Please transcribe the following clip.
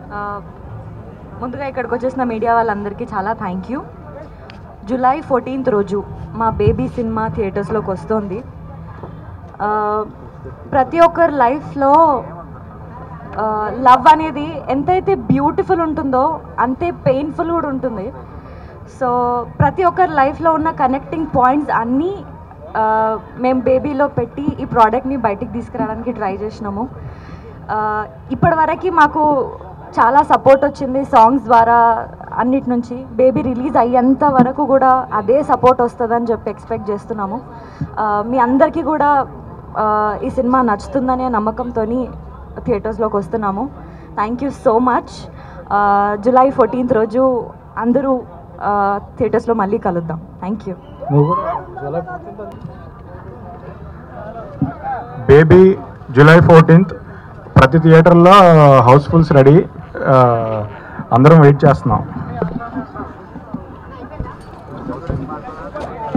ఆ, ముందుగా ఇక్కడికి వచ్చేసిన మీడియా వాళ్ళందరికీ చాలా థ్యాంక్ యూ జూలై ఫోర్టీన్త్ రోజు మా బేబీ సినిమా థియేటర్స్లోకి వస్తుంది ఆ, ప్రతి ఒక్కరి లైఫ్లో లవ్ అనేది ఎంతైతే బ్యూటిఫుల్ ఉంటుందో అంతే పెయిన్ఫుల్ కూడా ఉంటుంది సో ప్రతి ఒక్కరి లైఫ్లో ఉన్న కనెక్టింగ్ పాయింట్స్ అన్నీ ఆ, మేము బేబీలో పెట్టి ఈ ప్రోడక్ట్ని బయటికి తీసుకురావడానికి ట్రై చేసినాము ఇప్పటివరకు మాకు చాలా సపోర్ట్ వచ్చింది సాంగ్స్ ద్వారా అన్నిటి నుంచి బేబీ రిలీజ్ అయ్యేంత వరకు కూడా అదే సపోర్ట్ వస్తుందని చెప్పి ఎక్స్పెక్ట్ చేస్తున్నాము ఆ, మీ అందరికీ కూడా ఆ, ఈ సినిమా నచ్చుతుందనే నమ్మకంతో థియేటర్స్లోకి వస్తున్నాము thank you so much July fourteenth రోజు అందరూ థియేటర్స్లో మళ్ళీ కలుద్దాం thank you baby July fourteenth ప్రతి థియేటర్లో హౌస్ఫుల్స్ రెడీ అందరం వెయిట్ చేస్తున్నాం